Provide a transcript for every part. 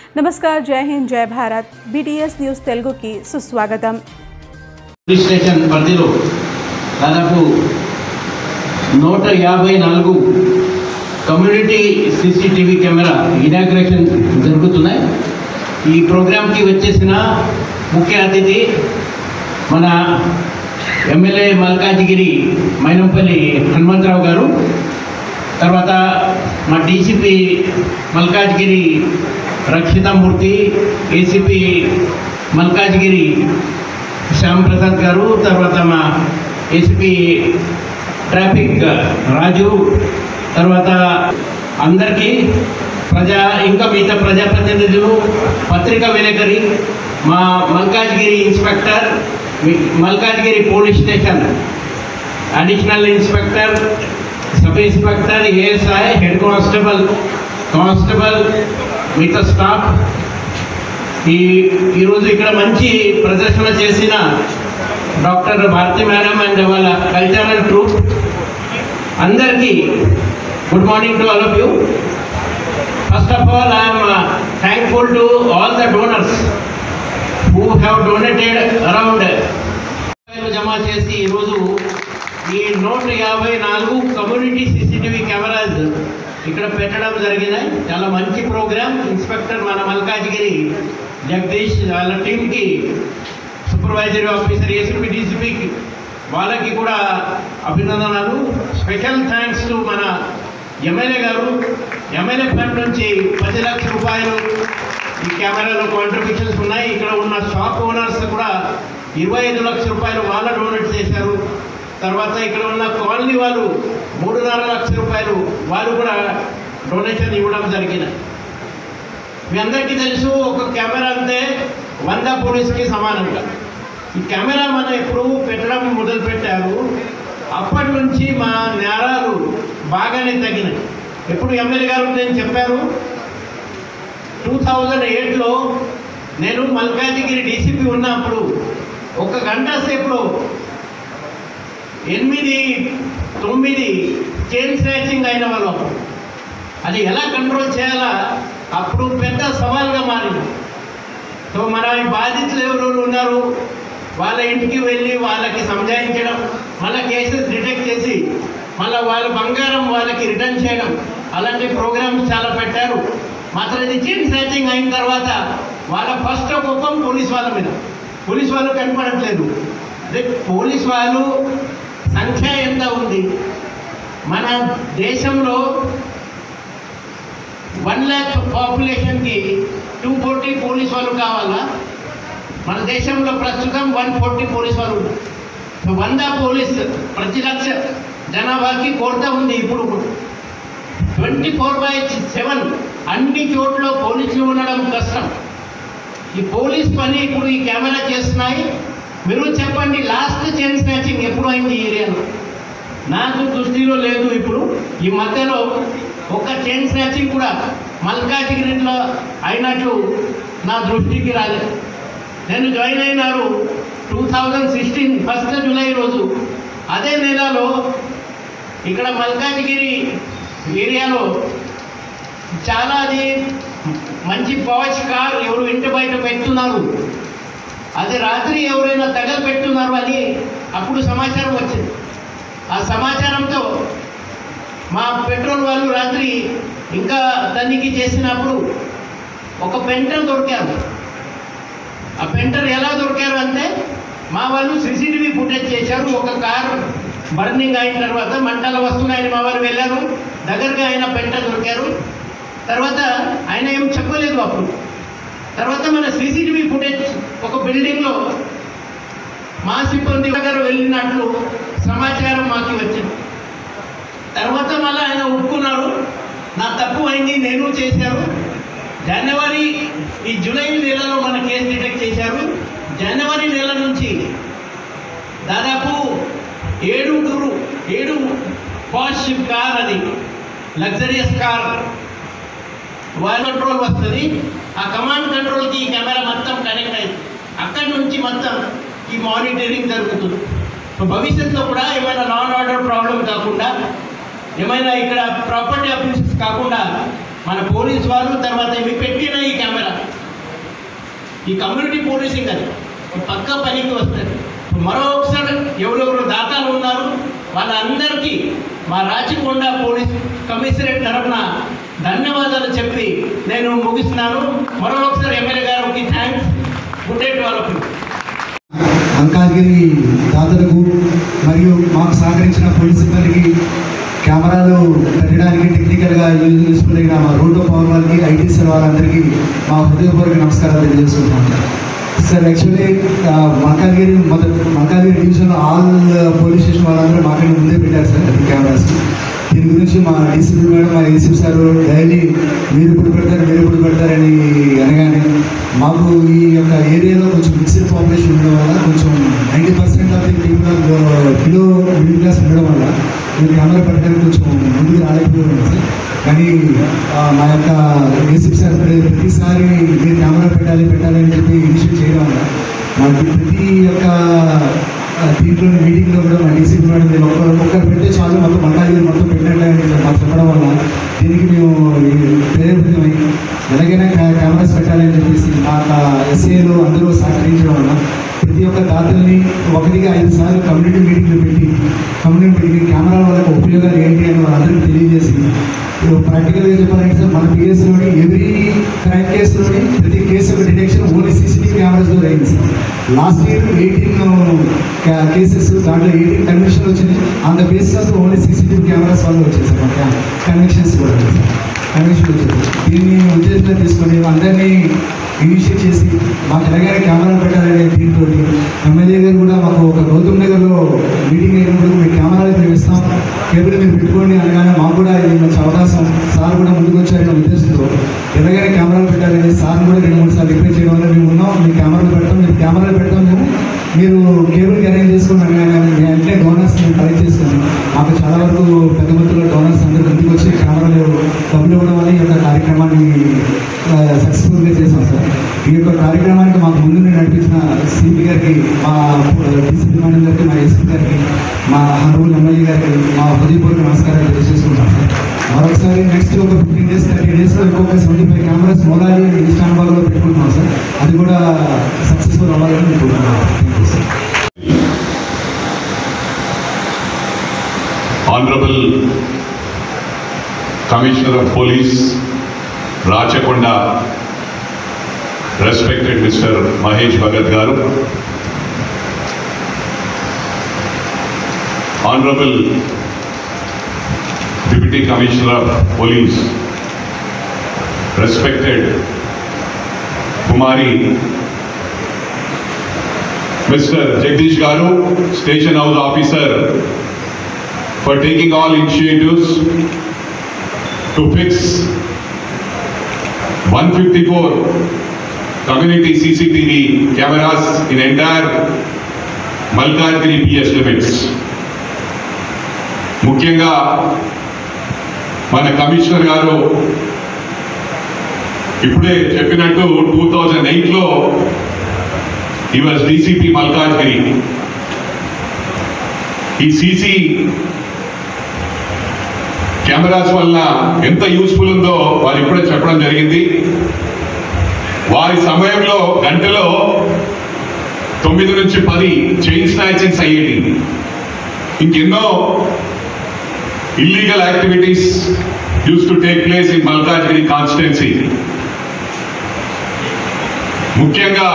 నమస్కార్ జై హింద్ జై Bharat BTS news తెలుగుకి సుస్వాగతం పోలీస్ స్టేషన్ పరిధిలో దాదాపు నూట యాభై నాలుగు కమ్యూనిటీ సీసీటీవీ కెమెరా ఇనాగ్రేషన్ జరుగుతున్నాయి ఈ ప్రోగ్రాంకి వచ్చేసిన ముఖ్య అతిథి మన ఎమ్మెల్యే మల్కాజిగిరి మైనంపల్లి హనుమంతరావు గారు తర్వాత మా డీసీపీ మల్కాజ్గిరి రక్షితమూర్తి ఏసీపీ మల్కాజ్గిరి శ్యామ్ ప్రసాద్ గారు తర్వాత మా ఏసీపీ ట్రాఫిక్ రాజు తర్వాత అందరికీ ప్రజా ఇంకా మిగతా ప్రజాప్రతినిధులు పత్రికా విలేకరి మా మల్కాజ్గిరి ఇన్స్పెక్టర్ మీ- Malkajgiri police station additional inspector sub inspector ASI head constable constable మిగతా స్టాఫ్ ఈ ఈరోజు ఇక్కడ మంచి ప్రదర్శన చేసిన డాక్టర్ భారతి మేడం అండ్ వాళ్ళ కల్చరల్ ట్రూప్ అందరికీ good morning to all of you first of all I'm thankful to all the donors who have donated around జమ చేసి ఈరోజు ఈ నూట యాభై నాలుగు కమ్యూనిటీ సీసీటీవీ కెమెరాస్ ఇక్కడ పెట్టడం జరిగినాయి చాలా మంచి ప్రోగ్రామ్ ఇన్స్పెక్టర్ మన మల్కాజ్గిరి జగదీష్ వాళ్ళ టీంకి సూపర్వైజరీ ఆఫీసర్ ఏసీపీ డీసీపీకి వాళ్ళకి కూడా అభినందనలు స్పెషల్ థ్యాంక్స్ టు మన ఎమ్మెల్యే గారు ఎమ్మెల్యే ఫండ్ నుంచి పది లక్షల రూపాయలు ఈ కెమెరాలో కాంట్రిబ్యూషన్స్ ఉన్నాయి ఇక్కడ ఉన్న షాప్ ఓనర్స్ కూడా ఇరవై ఐదు లక్షల రూపాయలు వాళ్ళ డొనేట్ చేశారు తర్వాత ఇక్కడ ఉన్న కాలనీ వాళ్ళు మూడున్నర లక్షల రూపాయలు వాళ్ళు కూడా డొనేషన్ ఇవ్వడం జరిగింది మీ అందరికీ తెలుసు ఒక కెమెరా అంటే వంద పోలీస్కి సమానంగా ఈ కెమెరా మనం ఎప్పుడు పెట్టడం మొదలు పెట్టారు అప్పటి నుంచి మా నేరాలు బాగానే తగ్గినాయి ఎప్పుడు ఎమ్మెల్యే గారు నేను చెప్పారు టూ థౌజండ్ ఎయిట్లో నేను మల్కాజిగిరి డీసీపీ ఉన్నప్పుడు ఒక గంట సేపులో ఎనిమిది తొమ్మిది చైన్ స్నాచింగ్ అయిన వాళ్ళం అది ఎలా కంట్రోల్ చేయాలా అప్పుడు పెద్ద సవాల్గా మారింది సో మన ఈ బాధితులు ఎవరెవరు ఉన్నారు వాళ్ళ ఇంటికి వెళ్ళి వాళ్ళకి సంజాయించడం మళ్ళీ కేసెస్ డిటెక్ట్ చేసి మళ్ళీ వాళ్ళ బంగారం వాళ్ళకి రిటర్న్ చేయడం అలాంటి ప్రోగ్రామ్స్ చాలా పెట్టారు మాత్రం ఇది చైన్ స్నాచింగ్ అయిన తర్వాత వాళ్ళ ఫస్ట్ కోపం పోలీస్ వాళ్ళ మీద పోలీస్ వాళ్ళు కనపడట్లేదు అదే పోలీస్ వాళ్ళు సంఖ్య ఎంత ఉంది మన దేశంలో వన్ ల్యాక్ పాపులేషన్కి టూ ఫోర్టీ పోలీస్ వాళ్ళు కావాలా మన దేశంలో ప్రస్తుతం వన్ ఫోర్టీ పోలీస్ వాళ్ళు ఉన్నారు సో వంద పోలీస్ ప్రతి లక్ష జనాభాకి కొరత ఉంది ఇప్పుడు ట్వంటీ ఫోర్ బై సెవెన్ అన్ని చోట్ల పోలీసులు ఉండడం కష్టం ఈ పోలీస్ పని ఇప్పుడు ఈ కెమెరా చేస్తున్నాయి మీరు చెప్పండి లాస్ట్ చైన్ స్నాచింగ్ ఎప్పుడు అయింది ఈ ఏరియాలో నాకు దృష్టిలో లేదు ఇప్పుడు ఈ మధ్యలో ఒక చైన్ స్నాచింగ్ కూడా మల్కాజిగిరిలో అయినట్లు నా దృష్టికి రాలేదు నేను జాయిన్ అయినారు two thousand sixteen first July రోజు అదే నెలలో ఇక్కడ మల్కాజిగిరి ఏరియాలో చాలా అది మంచి పవచ్ కార్ ఎవరు ఇంటి బయట పెడుతున్నారు అది రాత్రి ఎవరైనా తగలు పెట్టున్నారు అని అప్పుడు సమాచారం వచ్చింది ఆ సమాచారంతో మా పెట్రోల్ వాళ్ళు రాత్రి ఇంకా తనిఖీ చేసినప్పుడు ఒక పెంటర్ దొరికారు ఆ పెంటర్ ఎలా దొరికారు అంటే మా వాళ్ళు సీసీటీవీ ఫుటేజ్ చేశారు ఒక కార్ బర్నింగ్ అయిన తర్వాత మంటలు వస్తున్నాయని మా వాళ్ళు వెళ్ళారు దగ్గరగా ఆయన పెంటర్ దొరికారు తర్వాత ఆయన ఏం చెప్పలేదు అప్పుడు తర్వాత మన సీసీటీవీ ఫుటేజ్ ఒక బిల్డింగ్లో మా సిబ్బంది దగ్గర వెళ్ళినట్లు సమాచారం మాకు వచ్చింది తర్వాత మళ్ళీ ఆయన ఒప్పుకున్నారు నా తప్పు అయింది నేను చేశారు జనవరి ఈ జూలై నెలలో మన కేసు డిటెక్ట్ చేశారు జనవరి నెల నుంచి దాదాపు ఏడుగురు ఏడు పాష్ కార్ అది లగ్జరియస్ కార్ వాల్ కంట్రోల్ వస్తుంది ఆ కమాండ్ కంట్రోల్కి ఈ కెమెరా మొత్తం కనెక్ట్ అయింది అక్కడి నుంచి మొత్తం ఈ మానిటరింగ్ జరుగుతుంది సో భవిష్యత్తులో కూడా ఏమైనా నాన్ ఆర్డర్ ప్రాబ్లం కాకుండా ఏమైనా ఇక్కడ ప్రాపర్టీ అఫెన్సెస్ కాకుండా మన పోలీస్ వాళ్ళు తర్వాత ఇవి పెట్టిన ఈ కెమెరా ఈ కమ్యూనిటీ పోలీసింగ్ అది ఈ పక్క పనికి వస్తుంది మరొకసారి ఎవరెవరు దాతాలు ఉన్నారు వాళ్ళందరికీ మా రాచకొండ పోలీస్ కమిషనరేట్ తరఫున ధన్యవాదాలు చెప్పి నేను ముగిస్తున్నాను మరొకసారి ఎమ్మెల్యే గారికి థ్యాంక్స్ గుడ్ డే టు వాళ్ళకు అంకాగిరి దాతలకు మరియు మాకు సహకరించిన పోలీస్ సిబ్బందికి కెమెరాలు పెట్టడానికి టెక్నికల్గా యూస్ఫుల్ అయిన మా రోడ్డు పవర్ వాళ్ళకి ఐటీ సెల్ వాళ్ళందరికీ మా హృదయపూర్వక నమస్కారాలు తెలియజేస్తున్నాం సార్ యాక్చువల్లీ మల్కాజ్గిరి మొదటి Malkajgiri division all police station వాళ్ళందరూ మాకంటే ముందే పెట్టారు సార్ అది కెమెరాస్ దీని గురించి మా డీసీపీ మేడం మా ఏసీపీ సార్ డైలీ మీరు ఇప్పుడు పెడతారు మీరు ఇప్పుడు పెడతారని అనగానే మాకు ఈ యొక్క ఏరియాలో కొంచెం మిక్స్డ్ పాపులేషన్ ఉండడం వల్ల కొంచెం ninety percent of the people below middle class ఉండడం వల్ల మేము కెమెరా పెట్టడానికి కొంచెం ముందుకు రాలేకపోయాం సార్ కానీ ఆ, మా యొక్క ఏసీపీ సార్ ప్ర- ప్రతిసారి మీరు కెమెరా పెట్టాలి పెట్టాలి అని చెప్పి ఇనిషియేట్ చేయడం వల్ల మాకు ప్రతి యొక్క ఆ, దీంట్లో మీటింగ్లో కూడా మా డీసీపీ మేడం మీరు ఒక్కరు ఒక్కరు పెడితే చాలు మొత్తం మండలి మొత్తం పెట్టండి అని మాకు చెప్పడం వల్ల దీనికి మేము ప్రేరేపితమై ఎలాగైనా కె- కెమెరాస్ పెట్టాలి అని చెప్పేసి మా ఎస్ఏలు అందరూ సహకరించడం వల్ల ప్రతి ఒక్క దాతల్ని ఒకటికి ఐదు సార్లు కమ్యూనిటీ మీటింగ్లు పెట్టి కమ్యూనిటీ మీటింగ్ కెమెరాల వల్ల ఉపయోగాలు ఏంటి అని వాళ్ళందరికీ తెలియజేసి ప్రాక్టికల్గా చెప్పాలంటే సార్ మన పిఎస్లోని ఎవ్రీ క్రైమ్ కేసులోని ప్రతి కేసు యొక్క డిటెక్షన్ ఓన్లీ సీసీటీవీ కెమెరాస్ ద్వారా అయింది sir last year eighteen cases దాంట్లో ఎయిటీన్ కన్విక్షన్ వచ్చినాయి on the basis of only CCTV cameras వల్ల వచ్చాయి సార్ కన్విక్షన్స్ కూడా కన్విక్షన్ వచ్చాయి దీన్ని ఉద్దేశంగా తీసుకొని అందరినీ ఇనిషియేట్ చేసి మాకు ఎలాగైనా కెమెరా పెట్టాలనే దీంతో ఎమ్మెల్యే గారు కూడా మాకు ఒక గౌతమ్ నగర్లో మీటింగ్ అయినప్పుడు మీ కెమెరాలు మేము ఇస్తాం కేబుల్ మీరు పెట్టుకోండి అనగానే మాకు కూడా ఇది మంచి అవకాశం సార్ కూడా ముందుకు వచ్చారనే ఉద్దేశంతో ఎలాగైనా కెమెరాలు పెట్టాలని సార్ కూడా రెండు మూడు సార్లు రిక్వెస్ట్ చేయడం వల్ల మేము ఉన్నాం మీ కెమెరాలు పెడతాం మీరు కెమెరాలు పెడతాం మేము మీరు కేబుల్ అరేంజ్ చేసుకుని అనగానే మీ అంటే డోనర్స్ మేము కలెక్ట్ చేసుకున్నాం మాకు చాలా వరకు పెద్ద మొత్తంలో డోనర్స్ అందరూ ముందుకు వచ్చి కెమెరాలు డబ్బులు ఇవ్వడం వల్ల ఈ యొక్క కార్యక్రమాన్ని సక్సెస్ఫుల్గా చేసాం సార్ ఈ యొక్క కార్యక్రమానికి మాకు ముందు నుండి నడిపించిన సిపి గారికి మా డీసీపీ మేడం గారికి మా ఎస్పీ గారికి మా హనరబుల్ ఎమ్మెల్యే గారికి మా హృదయపూర్వక నమస్కారాలు తెలియజేసుకుంటాం సార్ మరొకసారి నెక్స్ట్ ఒక ఫిఫ్టీన్ డేస్ థర్టీ డేస్లో ఇంకొక సెవెంటీ ఫైవ్ కెమెరాస్ మోదాలి ఇన్స్టాన్బాగ్లో పెట్టుకుంటున్నాం సార్ అది కూడా సక్సెస్ఫుల్ అవ్వాలని నేను కోరుకుంటున్నాను thank you sir Honorable Commissioner of Police, Rachakonda, respected Mr. Mahesh Bhagat Garu, Honorable Deputy Commissioner of Police, respected Kumari Mr. Jagdish Garu, Station House Officer, for taking all initiatives to fix 154 community CCTV cameras in entire Malkadgiri PS limits. ముఖ్యంగా మన commissioner గారు ఇప్పుడే చెప్పినట్టు two thousand ఎయిట్లో ఈ was DCP Malkajgiri ఈ CC cameras వల్ల ఎంత యూస్ఫుల్ ఉందో వారు ఇప్పుడే చెప్పడం జరిగింది వారి సమయంలో గంటలో తొమ్మిది నుంచి పది చైన్ స్నాచింగ్స్ అయ్యేది ఇంకెన్నో illegal activities use to take place in Malkajgiri constituency ముఖ్యంగా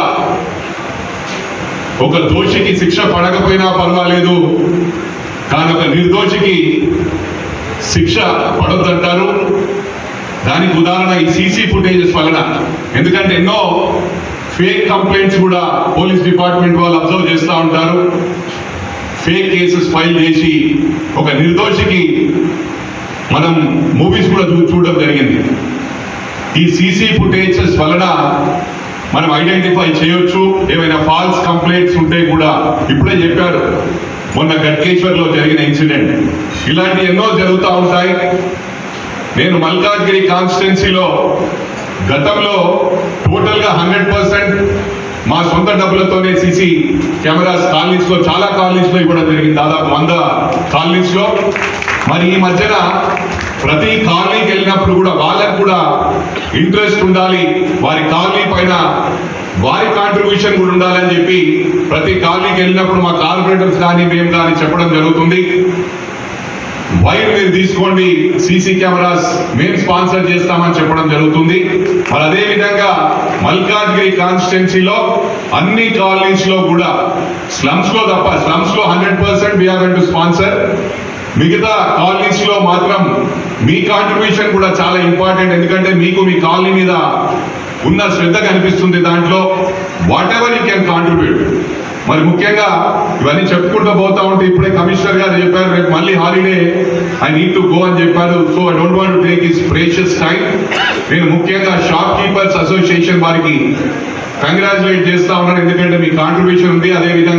ఒక దోషికి శిక్ష పడకపోయినా పర్వాలేదు కానీ ఒక నిర్దోషికి శిక్ష పడొద్దంటారు దానికి ఉదాహరణ ఈ సీసీ ఫుటేజెస్ వలన ఎందుకంటే ఎన్నో ఫేక్ కంప్లైంట్స్ కూడా పోలీస్ డిపార్ట్మెంట్ వాళ్ళు అబ్జర్వ్ చేస్తూ ఉంటారు ఫేక్ కేసెస్ ఫైల్ చేసి ఒక నిర్దోషికి మనం మూవీస్ కూడా చూ- చూడడం జరిగింది ఈ సీసీ ఫుటేజెస్ వలన మనం ఐడెంటిఫై చేయొచ్చు ఏమైనా ఫాల్స్ కంప్లైంట్స్ ఉంటే కూడా ఇప్పుడే చెప్పారు మొన్న గట్కేశ్వర్లో జరిగిన ఇన్సిడెంట్ ఇలాంటి ఎన్నో జరుగుతూ ఉంటాయి నేను మల్కాజ్గిరి కాన్స్టిట్యున్సీలో గతంలో టోటల్గా హండ్రెడ్ పర్సెంట్ మా సొంత డబ్బులతోనే సీసీ కెమెరాస్ కాలనీస్లో చాలా కాలనీస్లో ఇవ్వడం జరిగింది దాదాపు వంద కాలనీస్లో మరి ఈ మధ్యన ప్రతి కాలనీకి వెళ్ళినప్పుడు కూడా వాళ్ళకు కూడా ఇంట్రెస్ట్ ఉండాలి వారి కాలనీ పైన వారి కాంట్రిబ్యూషన్ కూడా ఉండాలని చెప్పి ప్రతి కాలనీకి వెళ్ళినప్పుడు మా కార్పొరేటర్స్ కానీ మేము కానీ చెప్పడం జరుగుతుంది వైర్ మీరు తీసుకోండి సీసీ కెమెరాస్ మేము స్పాన్సర్ చేస్తామని చెప్పడం జరుగుతుంది మరి అదే విధంగా మల్కాజ్గిరి కాన్స్టిట్యున్సీలో అన్ని కాలనీస్ లో కూడా స్లమ్స్ లో తప్ప స్లమ్స్ లో hundred percent we're to sponsor మిగతా కాలనీస్ లో మాత్రం మీ కాంట్రిబ్యూషన్ కూడా చాలా ఇంపార్టెంట్ ఎందుకంటే మీకు మీ కాలనీ మీద ఉన్న శ్రద్ధ కనిపిస్తుంది దాంట్లో whatever you can contribute మరి ముఖ్యంగా ఇవన్నీ చెప్పుకుంటూ పోతా ఉంటే ఇప్పుడే కమిషనర్ గారు చెప్పారు రేపు మళ్ళీ holiday I need to go అని చెప్పారు so I don't want take his precious time నేను ముఖ్యంగా షాప్ కీపర్స్ అసోసియేషన్ వారికి కంగ్రాచులేట్ చేస్తా ఉన్నాను ఎందుకంటే మీ కాంట్రిబ్యూషన్ ఉంది అదే విధంగా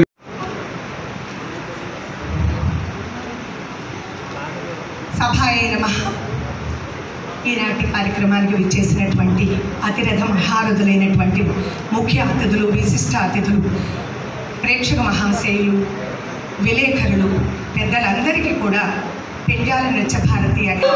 సభాయ నమ ఈనాటి కార్యక్రమానికి విచ్చేసినటువంటి అతిరథ మహారథులైనటువంటి ముఖ్య అతిథులు విశిష్ట అతిథులు ప్రేక్షక మహాశయులు విలేకరులు పెద్దలందరికీ కూడా పెండ్యాల నృత్య భారతి అని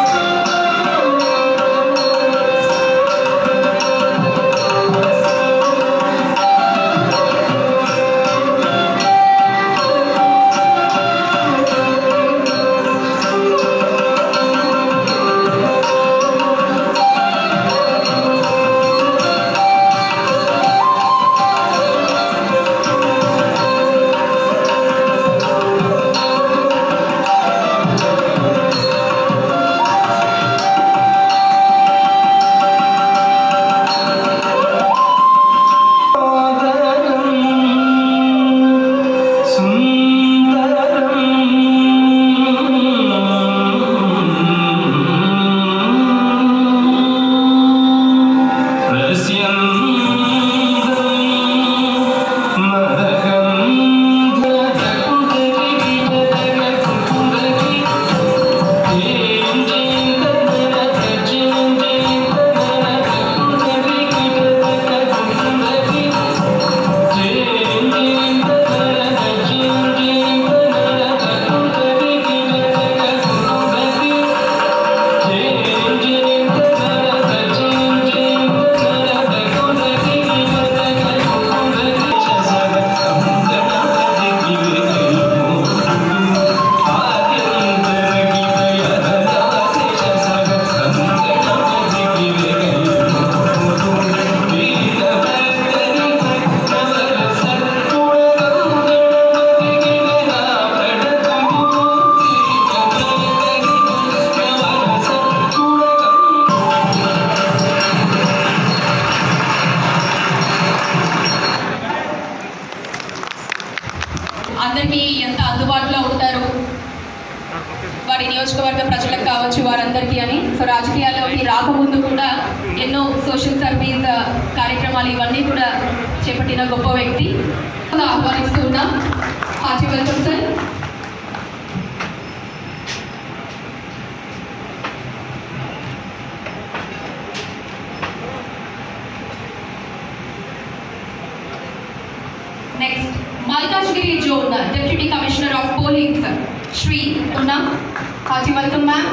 అందరికీ ఎంత అందుబాటులో ఉంటారు వారి నియోజకవర్గ ప్రజలకు కావచ్చు వారందరికీ అని సో రాజకీయాల్లోకి రాకముందు కూడా ఎన్నో సోషల్ సర్వీస్ కార్యక్రమాలు ఇవన్నీ కూడా చేపట్టిన గొప్ప వ్యక్తి ఆహ్వానిస్తూ ఉన్నాం హాజీ welcome sir next Malkajgiri zone deputy commissioner of police Shri ఉన్నా హాజీ welcome ma'am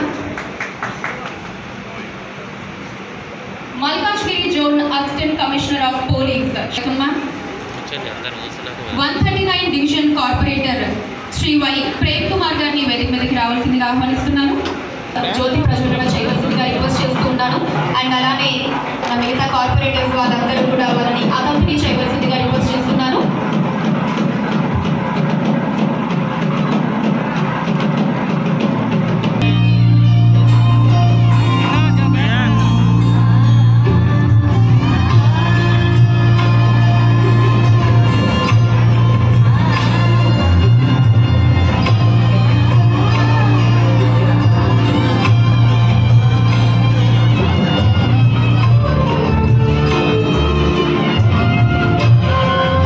Malkajgiri zone assistant commissioner of police welcome ma'am one thirty nine division corporator Shri Y Prem Kumar గారిని వేదిక మీదకి రావాల్సిందిగా ఆహ్వానిస్తున్నాను జ్యోతి ప్రజ్వలన చేయవలసిందిగా రిక్వెస్ట్ చేస్తూ ఉన్నాను అండ్ అలానే మన మిగతా కార్పొరేటర్స్ వాళ్ళందరూ కూడా వాళ్ళని అకంపెనీ చేయవలసిందిగా రిక్వెస్ట్ చేస్తున్నాను శ్రీ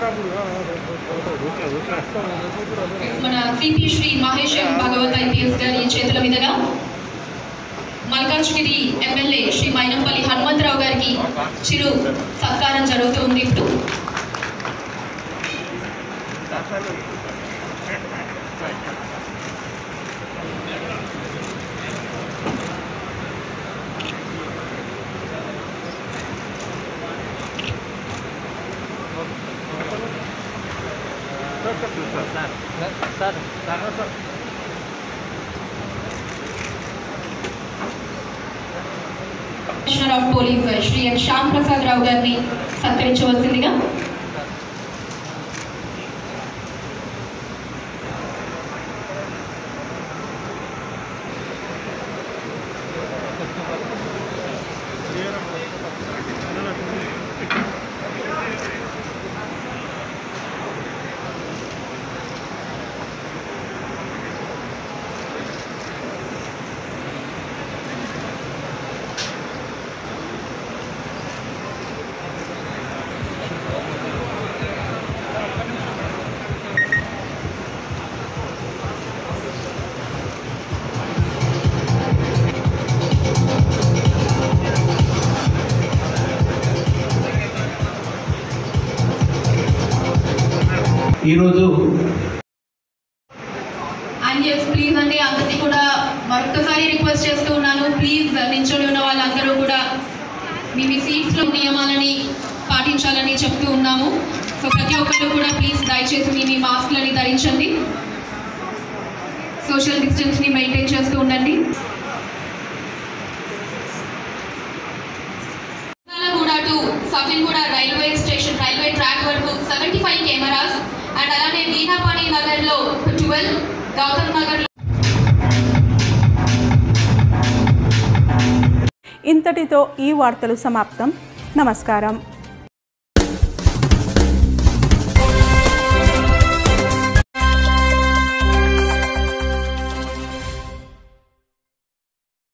మన CP Shri Mahesh M Bhagwat IPS గారి చేతుల మీదుగా మల్కాజ్గిరి ఎమ్మెల్యే శ్రీ మైనంపల్లి హనుమంతరావు గారికి చిరు సత్కారం జరుగుతుంది ఇప్పుడు commissioner of police Shri N Shyam Prasad Rao గారిని సత్కరించవలసిందిగా ఈరోజు అండ్ ఎస్ ప్లీజ్ అండి అందరినీ కూడా మరొకసారి రిక్వెస్ట్ చేస్తూ ఉన్నాను ప్లీజ్ నించొని ఉన్న వాళ్ళందరూ కూడా మీ మీ సీట్స్లో నియమాలని పాటించాలని చెప్తూ ఉన్నాము సో ప్రతి ఒక్కరు కూడా ప్లీజ్ దయచేసి మీ మీ మాస్క్లని ధరించండి సోషల్ డిస్టెన్స్ని మెయింటైన్ చేస్తూ ఉండండి కూడా to Safilguda railway station railway track వరకు సెవెంటీ ఫైవ్ కెమెరాస్ అండ్ అలానే వీణాపాణి నగర్లో ట్వెల్వ్ గౌతమ్ నగర్ ఇంతటితో ఈ వార్తలు సమాప్తం నమస్కారం